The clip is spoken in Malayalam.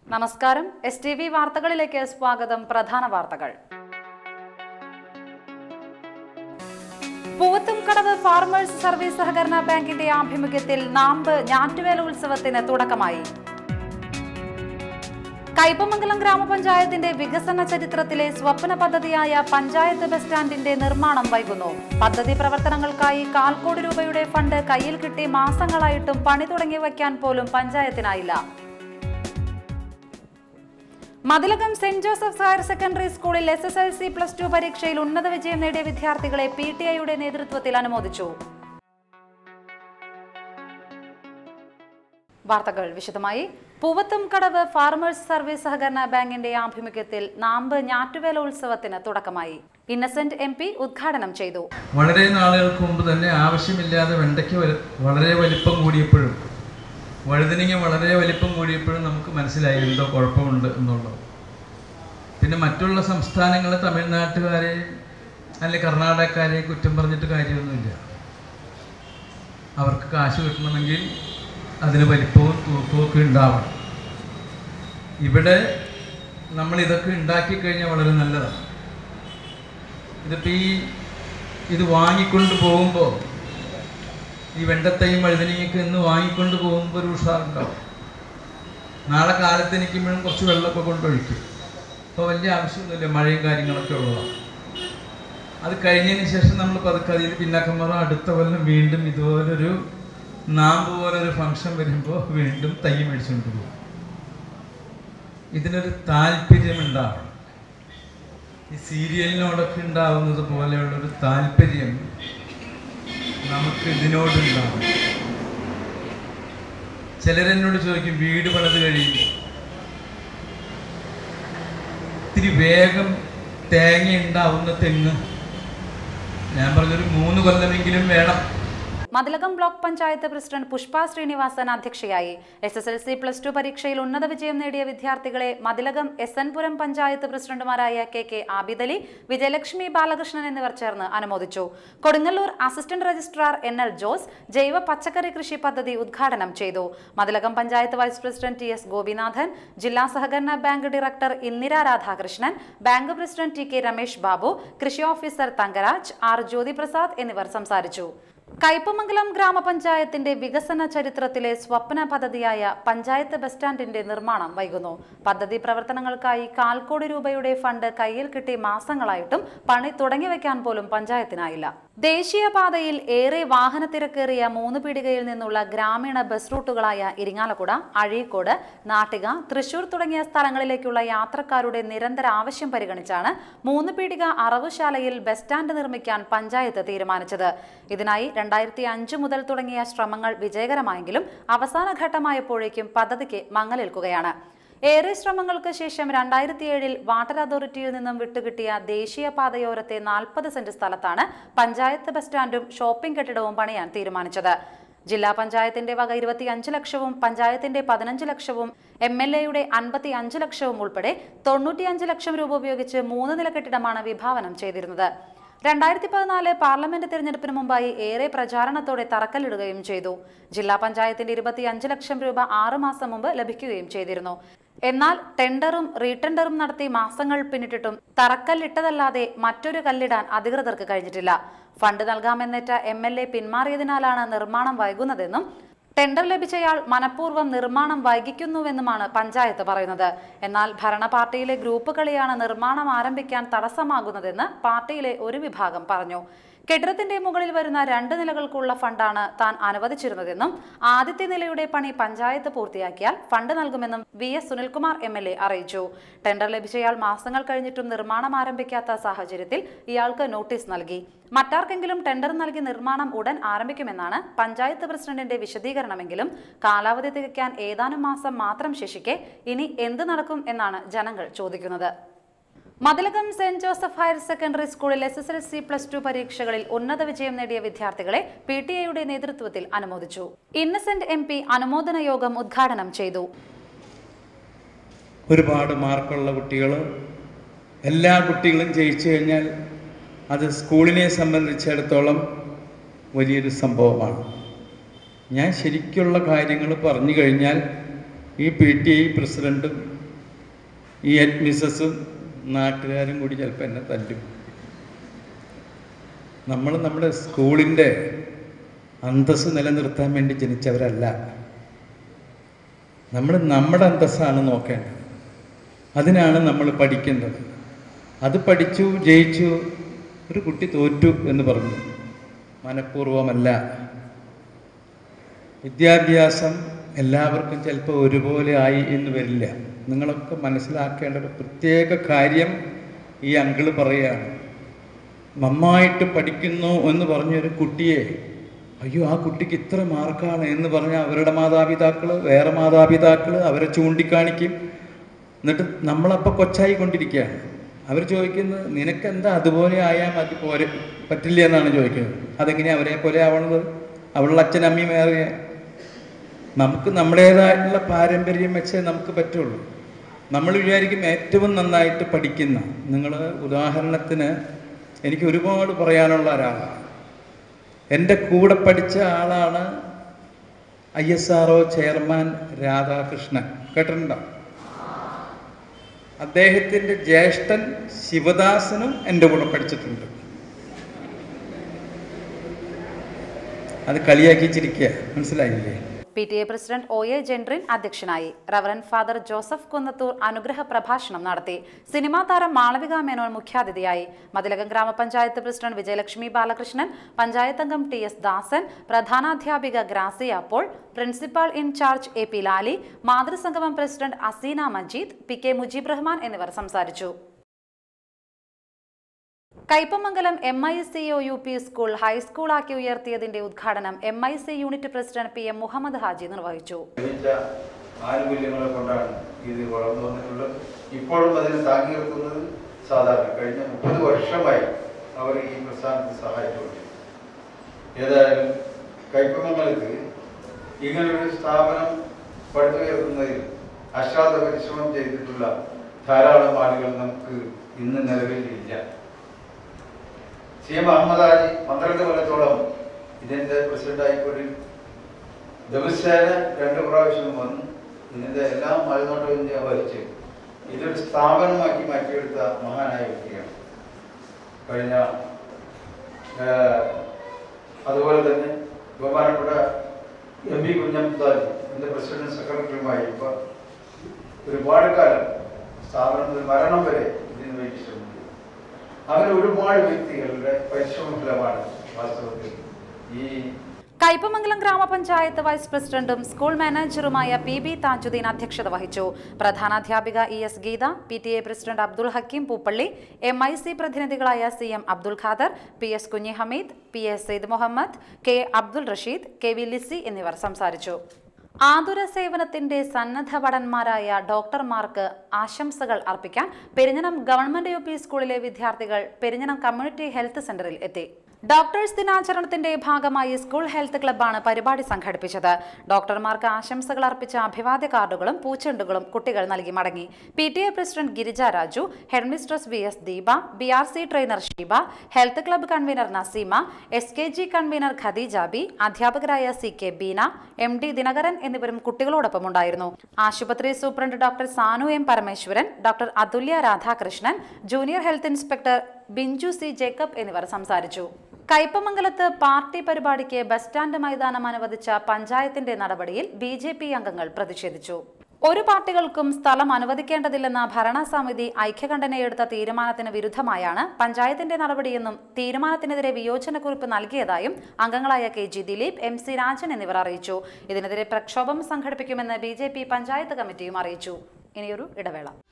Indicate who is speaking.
Speaker 1: നമസ്കാരം എസ് ടി വി വാർത്തകളിലേക്ക് സ്വാഗതം പ്രധാന വാർത്തകൾ പൂവത്തുംകടവ് ഫാർമേഴ്സ് സർവീസ് സഹകരണ ബാങ്കിന്റെ ആഭിമുഖ്യത്തിൽ നാമ്പ് ഞാറ്റുവേല ഉത്സവത്തിന് തുടക്കമായി കയ്പമംഗലം ഗ്രാമപഞ്ചായത്തിന്റെ വികസന ചരിത്രത്തിലെ സ്വപ്ന പദ്ധതിയായ പഞ്ചായത്ത് ബസ് സ്റ്റാൻഡിന്റെ നിർമ്മാണം വൈകുന്നു പദ്ധതി പ്രവർത്തനങ്ങൾക്കായി കാൽ കോടി രൂപയുടെ ഫണ്ട് കയ്യിൽ കിട്ടി മാസങ്ങളായിട്ടും പണി തുടങ്ങി വയ്ക്കാൻ പോലും പഞ്ചായത്തിനായില്ല Mathilakam saint Joseph's higher secondary സ്കൂളിൽ S S L C plus two പരീക്ഷയിൽ ഉന്നത വിജയം നേടിയ വിദ്യാർത്ഥികളെ പി ടി ഐയുടെ നേതൃത്വത്തിൽ അനുമോദിച്ചു വാർത്തകൾ വിശദമായി പൂവത്തും കടവ് ഫാർമേഴ്സ് സർവീസ് സഹകരണ ബാങ്കിന്റെ ആഭിമുഖ്യത്തിൽ നാമ്പ് ഞാറ്റുവേല ഉത്സവത്തിന് തുടക്കമായി ഇന്നസെന്റ് എം പി ഉദ്ഘാടനം ചെയ്തു
Speaker 2: വളരെ നാളുകൾക്ക് മുമ്പ് തന്നെ ആവശ്യമില്ലാതെ വെണ്ടയ്ക്ക് വല- വളരെ വലിപ്പം കൂടിയപ്പോഴും വഴുതനങ്ങ വളരെ വലിപ്പം കൂടിയപ്പോഴും നമുക്ക് മനസ്സിലായി എന്തോ കുഴപ്പമുണ്ട് എന്നുള്ളത് പിന്നെ മറ്റുള്ള സംസ്ഥാനങ്ങൾ തമിഴ്നാട്ടുകാരെ അല്ലെങ്കിൽ കർണാടകക്കാരെ കുറ്റം പറഞ്ഞിട്ട് കാര്യമൊന്നുമില്ല അവർക്ക് കാശ് കിട്ടണമെങ്കിൽ അതിന് വലിപ്പവും തൂക്കവും ഒക്കെ ഉണ്ടാവണം ഇവിടെ നമ്മൾ ഇതൊക്കെ ഉണ്ടാക്കി കഴിഞ്ഞാൽ വളരെ നല്ലതാണ് ഇതിപ്പോൾ ഈ ഇത് വാങ്ങിക്കൊണ്ട് പോകുമ്പോൾ ഈ വെണ്ടത്തയും വഴുതനയൊക്കെ ഇന്ന് വാങ്ങിക്കൊണ്ട് പോകുമ്പോൾ ഒരു ഉഷാറുണ്ടാവും നാളെ കാലത്ത് എനിക്കുമ്പോഴും കുറച്ച് വെള്ളമൊക്കെ കൊണ്ടൊഴിക്കും അപ്പോൾ വലിയ ആവശ്യമൊന്നുമില്ല മഴയും കാര്യങ്ങളൊക്കെ ഉള്ളതാണ് അത് കഴിഞ്ഞതിന് ശേഷം നമ്മൾ പതുക്കെ അതിൽ പിന്നാക്കം മാറും അടുത്ത കൊല്ലം വീണ്ടും ഇതുപോലൊരു നാമ്പ് പോലൊരു ഫംഗ്ഷൻ വരുമ്പോൾ വീണ്ടും തൈ മേടിച്ചുകൊണ്ട് പോകും ഇതിനൊരു താല്പര്യമുണ്ടാവണം ഈ സീരിയലിനോടൊക്കെ ഉണ്ടാവുന്നത് പോലെയുള്ളൊരു താല്പര്യം നമുക്ക് ഇതിനോടുണ്ടാവും ചിലരെന്നോട് ചോദിക്കും വീട് പണിത് കഴിയും ഇത്തിരി വേഗം തേങ്ങ ഉണ്ടാവുന്ന തെങ്ങ് ഞാൻ പറഞ്ഞൊരു മൂന്ന് കൊല്ലമെങ്കിലും വേണം
Speaker 1: മതിലകം ബ്ലോക്ക് പഞ്ചായത്ത് പ്രസിഡന്റ് പുഷ്പ ശ്രീനിവാസൻ അധ്യക്ഷയായി S S L C plus two പരീക്ഷയിൽ ഉന്നത വിജയം നേടിയ വിദ്യാർത്ഥികളെ മതിലകം എസ് എൻ പുരം പഞ്ചായത്ത് പ്രസിഡന്റുമാരായ കെ കെ ആബിദലി വിജയലക്ഷ്മി ബാലകൃഷ്ണൻ എന്നിവർ ചേർന്ന് അനുമോദിച്ചു Kodungallur assistant registrar N L Jose ജൈവ പച്ചക്കറി കൃഷി പദ്ധതി ഉദ്ഘാടനം ചെയ്തു Mathilakam panchayat vice president T S Gopinathan ജില്ലാ സഹകരണ bank director Indira Radhakrishnan bank president T K Ramesh Babu കൃഷി ഓഫീസർ തങ്കരാജ് ആർ ജ്യോതിപ്രസാദ് എന്നിവർ സംസാരിച്ചു കയ്പമംഗലം ഗ്രാമപഞ്ചായത്തിന്റെ വികസന ചരിത്രത്തിലെ സ്വപ്ന പദ്ധതിയായ പഞ്ചായത്ത് ബസ് സ്റ്റാൻഡിന്റെ നിർമ്മാണം വൈകുന്നു പദ്ധതി പ്രവർത്തനങ്ങൾക്കായി കാൽ കോടി രൂപയുടെ ഫണ്ട് കയ്യിൽ കിട്ടി മാസങ്ങളായിട്ടും പണി തുടങ്ങിവെക്കാൻ പോലും പഞ്ചായത്തിനായില്ല ദേശീയപാതയിൽ ഏറെ വാഹന തിരക്കേറിയ മൂന്ന് പീടികയിൽ നിന്നുള്ള ഗ്രാമീണ ബസ് റൂട്ടുകളായ ഇരിങ്ങാലക്കുട അഴീക്കോട് നാട്ടിക തൃശൂർ തുടങ്ങിയ സ്ഥലങ്ങളിലേക്കുള്ള യാത്രക്കാരുടെ നിരന്തര ആവശ്യം പരിഗണിച്ചാണ് മൂന്ന് പീടിക അറവുശാലയിൽ ബസ് സ്റ്റാൻഡ് നിർമ്മിക്കാൻ പഞ്ചായത്ത് തീരുമാനിച്ചത് ഇതിനായി രണ്ടായിരത്തി അഞ്ച് മുതൽ തുടങ്ങിയ ശ്രമങ്ങൾ വിജയകരമായെങ്കിലും അവസാന ഘട്ടമായപ്പോഴേക്കും പദ്ധതിക്ക് മങ്ങലേൽക്കുകയാണ് ഏറെ ശ്രമങ്ങൾക്ക് ശേഷം രണ്ടായിരത്തി ഏഴിൽ വാട്ടർ അതോറിറ്റിയിൽ നിന്നും വിട്ടുകിട്ടിയ ദേശീയപാതയോരത്തെ നാൽപ്പത് സെന്റ് സ്ഥലത്താണ് പഞ്ചായത്ത് ബസ് സ്റ്റാൻഡും ഷോപ്പിംഗ് കെട്ടിടവും പണിയാൻ തീരുമാനിച്ചത് ജില്ലാ പഞ്ചായത്തിന്റെ വക ഇരുപത്തി അഞ്ച് ലക്ഷവും പഞ്ചായത്തിന്റെ പതിനഞ്ച് ലക്ഷവും എം എൽ എയുടെ അൻപത്തി അഞ്ച് ലക്ഷവും ഉൾപ്പെടെ തൊണ്ണൂറ്റിയഞ്ച് ലക്ഷം രൂപ ഉപയോഗിച്ച് മൂന്ന് നില കെട്ടിടമാണ് വിഭാവനം ചെയ്തിരുന്നത് രണ്ടായിരത്തി പതിനാല് പാർലമെന്റ് തിരഞ്ഞെടുപ്പിന് മുമ്പായി ഏറെ പ്രചാരണത്തോടെ തറക്കല്ലിടുകയും ചെയ്തു ജില്ലാ പഞ്ചായത്തിന്റെ ഇരുപത്തിയഞ്ച് ലക്ഷം രൂപ ആറ് മാസം മുമ്പ് ലഭിക്കുകയും ചെയ്തിരുന്നു എന്നാൽ ടെൻഡറും റീടെൻഡറും നടത്തി മാസങ്ങൾ പിന്നിട്ടിട്ടും തറക്കല്ലിട്ടതല്ലാതെ മറ്റൊരു കല്ലിടാൻ അധികൃതർക്ക് കഴിഞ്ഞിട്ടില്ല ഫണ്ട് നൽകാമെന്നേറ്റ എം എൽ എ പിന്മാറിയതിനാലാണ് നിർമ്മാണം വൈകുന്നതെന്നും ടെൻഡർ ലഭിച്ചയാൾ മനഃപൂർവ്വം നിർമ്മാണം വൈകിക്കുന്നുവെന്നുമാണ് പഞ്ചായത്ത് പറയുന്നത് എന്നാൽ ഭരണ പാർട്ടിയിലെ ഗ്രൂപ്പ് കളിയാണ് നിർമ്മാണം ആരംഭിക്കാൻ തടസ്സമാകുന്നതെന്ന് പാർട്ടിയിലെ ഒരു വിഭാഗം പറഞ്ഞു കെട്ടിടത്തിന്റെ മുകളിൽ വരുന്ന രണ്ട് നിലകൾക്കുള്ള ഫണ്ടാണ് താൻ അനുവദിച്ചിരുന്നതെന്നും ആദ്യത്തെ നിലയുടെ പണി പഞ്ചായത്ത് പൂർത്തിയാക്കിയാൽ ഫണ്ട് നൽകുമെന്നും V S Sunilkumar M L A അറിയിച്ചു ടെൻഡർ ലഭിച്ചയാൾ മാസങ്ങൾ കഴിഞ്ഞിട്ടും നിർമ്മാണം ആരംഭിക്കാത്ത സാഹചര്യത്തിൽ ഇയാൾക്ക് നോട്ടീസ് നൽകി മറ്റാർക്കെങ്കിലും ടെൻഡർ നൽകി നിർമ്മാണം ഉടൻ ആരംഭിക്കുമെന്നാണ് പഞ്ചായത്ത് പ്രസിഡന്റിന്റെ വിശദീകരണമെങ്കിലും കാലാവധി തികയ്ക്കാൻ ഏതാനും മാസം മാത്രം ശേഷിക്കെ ഇനി എന്ത് നടക്കും എന്നാണ് ജനങ്ങൾ ചോദിക്കുന്നത് Mathilakam saint Joseph higher secondary സ്കൂളിൽ S S L C plus two പരീക്ഷകളിൽ ഉന്നത വിജയം നേടിയ വിദ്യാർത്ഥികളെ പി ടി എയുടെ നേതൃത്വത്തിൽ അനുമോദിച്ചു ഇന്നസെന്റ് എം പി അനുമോദന യോഗം ഉദ്ഘാടനം ചെയ്തു
Speaker 3: ഒരുപാട് മാർക്കുള്ള കുട്ടികൾ എല്ലാ കുട്ടികളും ജയിച്ചു കഴിഞ്ഞാൽ അത് സ്കൂളിനെ സംബന്ധിച്ചിടത്തോളം വലിയൊരു സംഭവമാണ് ഞാൻ ശരിക്കുള്ള കാര്യങ്ങൾ പറഞ്ഞു കഴിഞ്ഞാൽ ഈ പി ടി ഐ പ്രസിഡൻറ്റും ഈ ഹെഡ് മിസ്സസും നാട്ടുകാരും കൂടി ചിലപ്പോൾ എന്നെ തല്ലും നമ്മൾ നമ്മുടെ സ്കൂളിൻ്റെ അന്തസ്സ് നിലനിർത്താൻ വേണ്ടി ജനിച്ചവരല്ല നമ്മൾ നമ്മുടെ അന്തസ്സാണ് നോക്കേണ്ടത് അതിനാണ് നമ്മൾ പഠിക്കേണ്ടത് അത് പഠിച്ചു ജയിച്ചു ഒരു കുട്ടി തോറ്റു എന്ന് പറഞ്ഞു മനഃപൂർവമല്ല വിദ്യാഭ്യാസം എല്ലാവർക്കും ചിലപ്പോൾ ഒരുപോലെ ആയി എന്ന് വരില്ല നിങ്ങളൊക്കെ മനസ്സിലാക്കേണ്ട ഒരു പ്രത്യേക കാര്യം ഈ അങ്കിള് പറയുകയാണ് നന്നായിട്ട് പഠിക്കുന്നു എന്ന് പറഞ്ഞൊരു കുട്ടിയെ അയ്യോ ആ കുട്ടിക്ക് ഇത്ര മാർക്കാണ് എന്ന് പറഞ്ഞ അവരുടെ മാതാപിതാക്കൾ വേറെ മാതാപിതാക്കൾ അവരെ ചൂണ്ടിക്കാണിക്കും എന്നിട്ട് നമ്മളപ്പോൾ കൊച്ചായി കൊണ്ടിരിക്കുകയാണ് അവർ ചോദിക്കുന്നത് നിനക്കെന്താ അതുപോലെ ആയാൽ മതി പോരെ പറ്റില്ല എന്നാണ് ചോദിക്കുന്നത് അതെങ്ങനെയാ അവരെ പോലെ ആവണത് അവളുടെ അച്ഛനമ്മയും വേറെ നമുക്ക് നമ്മുടേതായിട്ടുള്ള പാരമ്പര്യം വെച്ചേ നമുക്ക് പറ്റുള്ളൂ നമ്മൾ വിചാരിക്കും ഏറ്റവും നന്നായിട്ട് പഠിക്കുന്ന നിങ്ങൾ ഉദാഹരണത്തിന് എനിക്ക് ഒരുപാട് പറയാനുള്ള ഒരാളാണ് എൻ്റെ കൂടെ പഠിച്ച ആളാണ് I S R chairman Radhakrishnan കേട്ടിട്ടുണ്ടോ അദ്ദേഹത്തിൻ്റെ ജ്യേഷ്ഠൻ ശിവദാസനും എൻ്റെ കൂടെ പഠിച്ചിട്ടുണ്ട് അത് കളിയാക്കി ചിരിക്കുക മനസ്സിലായില്ലേ
Speaker 1: P T A president O A Gentrin അധ്യക്ഷനായി റവറൻ ഫാദർ ജോസഫ് കുന്നത്തൂർ അനുഗ്രഹ പ്രഭാഷണം നടത്തി സിനിമാ താരം മാളവിക മേനോൻ മുഖ്യാതിഥിയായി മതിലകം ഗ്രാമപഞ്ചായത്ത് പ്രസിഡന്റ് വിജയലക്ഷ്മി ബാലകൃഷ്ണൻ പഞ്ചായത്ത് അംഗം ടി എസ് ദാസൻ പ്രധാനാധ്യാപിക Gracia Paul principal in charge A P Lali മാതൃസംഗമം president Aseena Majeed P K Mujeeb Rahman എന്നിവർ സംസാരിച്ചു Kaipamangalam M I C O U P school ഹൈസ്കൂളാക്കി ഉയർത്തിയതിന്റെ ഉദ്ഘാടനം M I C unit president P M Muhammad Haji നിർവഹിച്ചു
Speaker 4: ലഭിച്ച ആനുകൂല്യങ്ങളെ കൊണ്ടാണ് ഇത് വളർന്നു വന്നിട്ടുള്ളത് ഇപ്പോഴും അതിനെ താങ്ങി നിർത്തുന്നത് സാധാരണ കഴിഞ്ഞ മുപ്പത് വർഷമായി അവർ ഈ പ്രസ്ഥാനത്തെ സഹായിച്ചുകൊണ്ട് ഏതായാലും കയ്പമംഗലത്ത് ഇങ്ങനൊരു സ്ഥാപനം പടുത്തുയർത്തുന്നതിൽ അശ്രാദ്ധ പരിശ്രമം ചെയ്തിട്ടുള്ള ധാരാളം ആളുകൾ നമുക്ക് ഇന്ന് നിലവിലില്ല സി എം അഹമ്മദ് ആജി പന്ത്രണ്ട് കൊല്ലത്തോളം ഇതിൻ്റെ പ്രസിഡന്റായിക്കൊണ്ട് ദിവസേന രണ്ട് പ്രാവശ്യം വന്ന് ഇതിൻ്റെ എല്ലാ മലനോട്ടവും ഞാൻ വഹിച്ച് ഇതൊരു സ്ഥാപനമാക്കി മാറ്റിയെടുത്ത മഹാനായ വ്യക്തിയാണ് കഴിഞ്ഞ ഏഹ്, അതുപോലെ തന്നെ ബഹുമാനപ്പെട്ട എം പി കുഞ്ഞംതാജി എൻ്റെ പ്രസിഡന്റ് സെക്രട്ടറിയുമായി ഇപ്പോൾ ഒരുപാട് കാലം സ്ഥാപനത്തിൽ മരണം വരെ ഇതിനു വേണ്ടി ശ്രമിച്ചു അങ്ങനെ ഒരുപാട് വ്യക്തികളുടെ പരിശ്രമ ഫലമാണ് വാസ്തവത്തിൽ ഈ
Speaker 1: കയ്പമംഗലം ഗ്രാമപഞ്ചായത്ത് വൈസ് പ്രസിഡന്റും സ്കൂൾ മാനേജറുമായ പി ബി താജുദ്ദീൻ അധ്യക്ഷത വഹിച്ചു പ്രധാനാധ്യാപിക E S Geetha P T A president Abdul Hakeem Pooppally M I C പ്രതിനിധികളായ C M Abdul Khader P S Kunhi Hameed P S Sayed Muhammad K Abdul Rasheed K V Lissy എന്നിവർ സംസാരിച്ചു ആതുര സേവനത്തിന്റെ സന്നദ്ധ ഭടന്മാരായ ഡോക്ടർമാർക്ക് ആശംസകൾ അർപ്പിക്കാൻ പെരിഞ്ഞനം ഗവൺമെന്റ് യു പി സ്കൂളിലെ വിദ്യാർത്ഥികൾ പെരിഞ്ഞനം കമ്മ്യൂണിറ്റി ഹെൽത്ത് സെന്ററിൽ എത്തി ഡോക്ടേഴ്സ് ദിനാചരണത്തിന്റെ ഭാഗമായി സ്കൂൾ ഹെൽത്ത് ക്ലബ്ബാണ് പരിപാടി സംഘടിപ്പിച്ചത് ഡോക്ടർമാർക്ക് ആശംസകൾ അർപ്പിച്ച അഭിവാദ്യ കാർഡുകളും പൂച്ചെണ്ടുകളും കുട്ടികൾ നൽകി മടങ്ങി P T A president Girija Raju headmistress V S Deepa B R C trainer Sheeba health club convener Naseema S K G convener Khadeeja B അധ്യാപകരായ C K Beena M D Dinakaran എന്നിവരും കുട്ടികളോടൊപ്പം ഉണ്ടായിരുന്നു ആശുപത്രി superintendent doctor Sanu M Parameswaran doctor Athulya Radhakrishnan junior health inspector Binju C Jacob എന്നിവർ സംസാരിച്ചു കയ്പമംഗലത്ത് പാർട്ടി പരിപാടിക്ക് ബസ് സ്റ്റാൻഡ് മൈതാനം അനുവദിച്ച പഞ്ചായത്തിന്റെ നടപടിയിൽ ബി ജെ പി അംഗങ്ങൾ പ്രതിഷേധിച്ചു ഒരു പാർട്ടികൾക്കും സ്ഥലം അനുവദിക്കേണ്ടതില്ലെന്ന ഭരണസമിതി ഐക്യകണ്ഠനയെടുത്ത തീരുമാനത്തിന് വിരുദ്ധമായാണ് പഞ്ചായത്തിന്റെ നടപടിയെന്നും തീരുമാനത്തിനെതിരെ വിയോജനക്കുറിപ്പ് നൽകിയതായും അംഗങ്ങളായ K G Dileep M C Rajan എന്നിവർ അറിയിച്ചു ഇതിനെതിരെ പ്രക്ഷോഭം സംഘടിപ്പിക്കുമെന്ന് ബി പഞ്ചായത്ത് കമ്മിറ്റിയും അറിയിച്ചു ഇനിയൊരു ഇടവേള